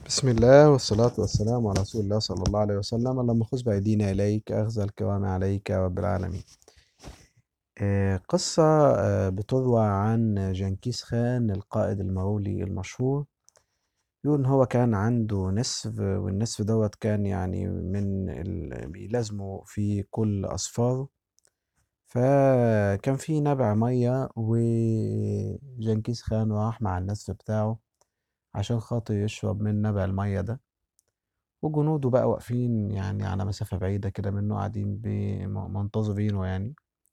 بسم الله والصلاة والسلام على رسول الله صلى الله عليه وسلم اللهم خذ بأيدينا إليك أخذ الكرام عليك يا رب العالمين آه، قصة آه، بتروى عن جنكيز خان القائد المغولي المشهور يقول إن هو كان عنده نسف والنسف دوت كان يعني من ال- بيلازمه في كل أسفاره فكان في نبع مية وجنكيز خان راح مع النسف بتاعه عشان خاطر يشرب من نبع المية ده وجنوده بقى واقفين يعني على مسافة بعيدة كده منه قاعدين بي- م- منتظرينه يعني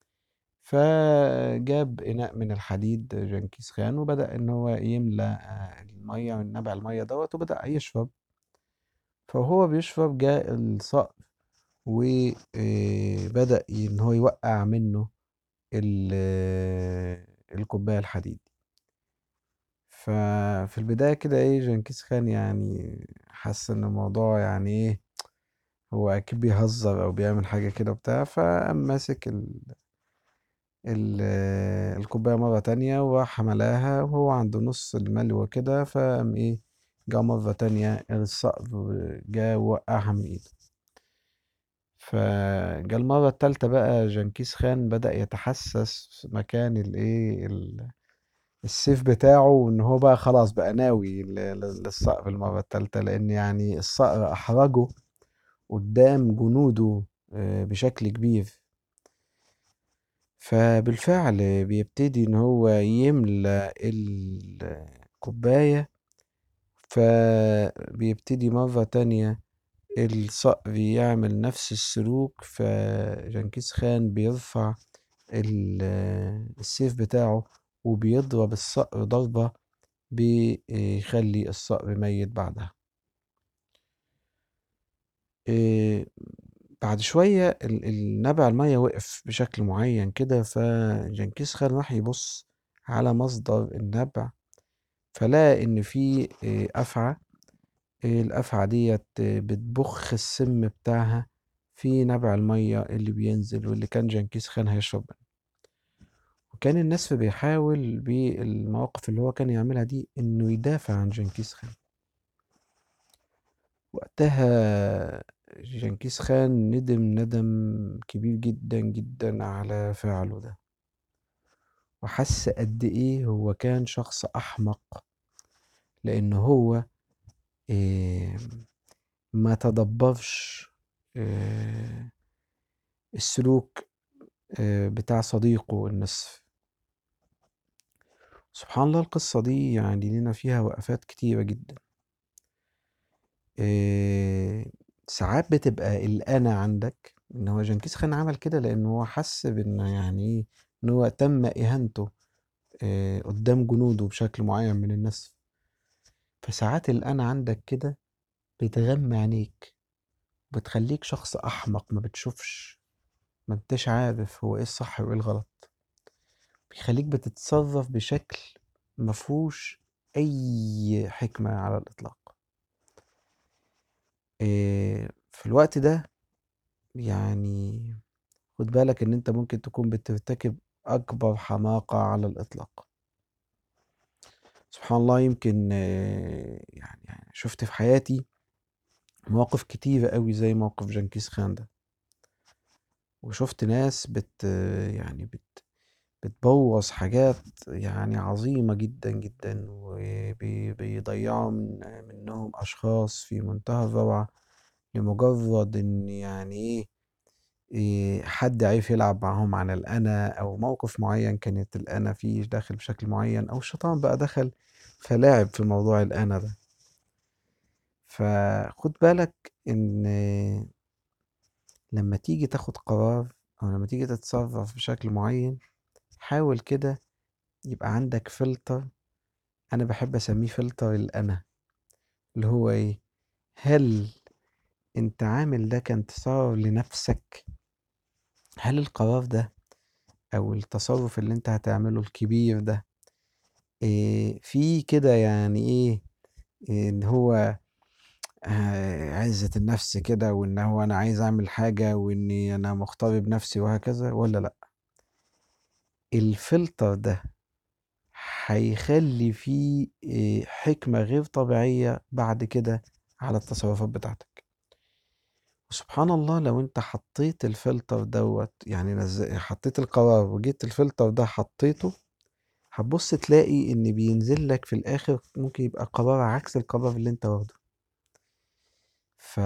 فجاب إناء من الحديد جنكيز خان وبدأ إن هو يملى آه، المية من نبع المية دوت وبدأ يشرب فهو بيشرب جاء الصقر وبدأ إن هو يوقع منه ال- الكوباية الحديد ففي البداية كده إيه جنكيز خان يعني حس إن الموضوع يعني إيه هو أكيد بيهزر أو بيعمل حاجة كده وبتاع فقام ماسك ال... ال... الكوباية مرة تانية وراح ملاها وهو عنده نص الملوى كده فقام إيه جا مرة تانية الصقر جا وقعها من إيده فجا المرة التالتة بقى جنكيز خان بدأ يتحسس مكان الإيه ال... السيف بتاعه وإن هو بقى خلاص بقى ناوي ل- ل- للصقر المرة التالتة لأن يعني الصقر أحرجه قدام جنوده آه، بشكل كبير فبالفعل بيبتدي إن هو يملى الكوباية فبيبتدي مرة تانية الصقر يعمل نفس السلوك فجنكيز خان بيرفع ال- السيف بتاعه وبيضرب الصقر ضربة بيخلي الصقر ميت بعدها إيه، بعد شوية ال- النبع المية وقف بشكل معين كده فجنكيز خان راح يبص على مصدر النبع فلقى إن في إيه، أفعى إيه، الأفعى ديت إيه، بتبخ السم بتاعها في نبع المية اللي بينزل واللي كان جنكيز خان هيشرب منه وكان النسف بيحاول بالمواقف اللي هو كان يعملها دي إنه يدافع عن جنكيز خان وقتها جنكيز خان ندم ندم كبير جدا جدا على فعله ده وحس قد ايه هو كان شخص احمق لان هو إيه ما تدبرش إيه السلوك إيه بتاع صديقه النسف سبحان الله القصة دي يعني لنا فيها وقفات كتيرة جدا إيه ساعات بتبقى الأنا عندك إن هو جنكيز خان عمل كده لأن هو حس بإن يعني إيه إن هو تم إهانته إيه قدام جنوده بشكل معين من الناس فساعات الأنا عندك كده بتغمى عينيك بتخليك شخص أحمق ما بتشوفش ما انتش عارف هو ايه الصح وايه الغلط بيخليك بتتصرف بشكل مفهوش أي حكمة على الإطلاق إيه في الوقت ده يعني خد بالك إن أنت ممكن تكون بترتكب أكبر حماقة على الإطلاق سبحان الله يمكن آه، يعني يعني شفت في حياتي مواقف كتيرة قوي زي موقف جنكيز خان ده وشفت ناس بت يعني بت بتبوظ حاجات يعني عظيمة جدا جدا وبيضيعوا من منهم أشخاص في منتهى الروعة لمجرد إن يعني إيه إيه، حد عارف يلعب معاهم عن الأنا أو موقف معين كانت الأنا فيه داخل بشكل معين أو الشيطان بقى دخل فلاعب في موضوع الأنا ده فخد بالك إن لما تيجي تاخد قرار أو لما تيجي تتصرف بشكل معين حاول كده يبقى عندك فلتر أنا بحب أسميه فلتر الأنا اللي هو إيه هل أنت عامل ده كانتصار لنفسك هل القرار ده أو التصرف اللي أنت هتعمله الكبير ده إيه في كده يعني إيه إيه إن هو آه، عزة النفس كده وإن هو أنا عايز أعمل حاجة وإني أنا مختار بنفسي وهكذا ولا لأ الفلتر ده هيخلي فيه إيه، حكمة غير طبيعية بعد كده على التصرفات بتاعتك وسبحان الله لو انت حطيت الفلتر دوت يعني نز- حطيت القرار وجيت الفلتر ده حطيته هتبص تلاقي ان بينزل لك في الاخر ممكن يبقى قرار عكس القرار اللي انت واخده ف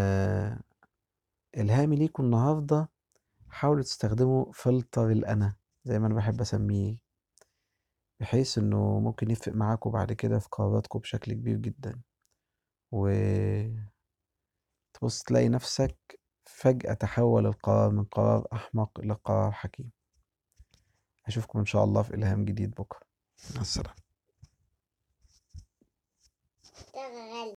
الهامي ليكم النهارده حاولوا تستخدموا فلتر الانا زي ما انا بحب اسميه بحيث انه ممكن يفرق معاكم بعد كده في قراراتكم بشكل كبير جدا و تبص تلاقي نفسك فجأة تحول القرار من قرار أحمق إلى قرار حكيم أشوفكم إن شاء الله في إلهام جديد بكرة مع السلامة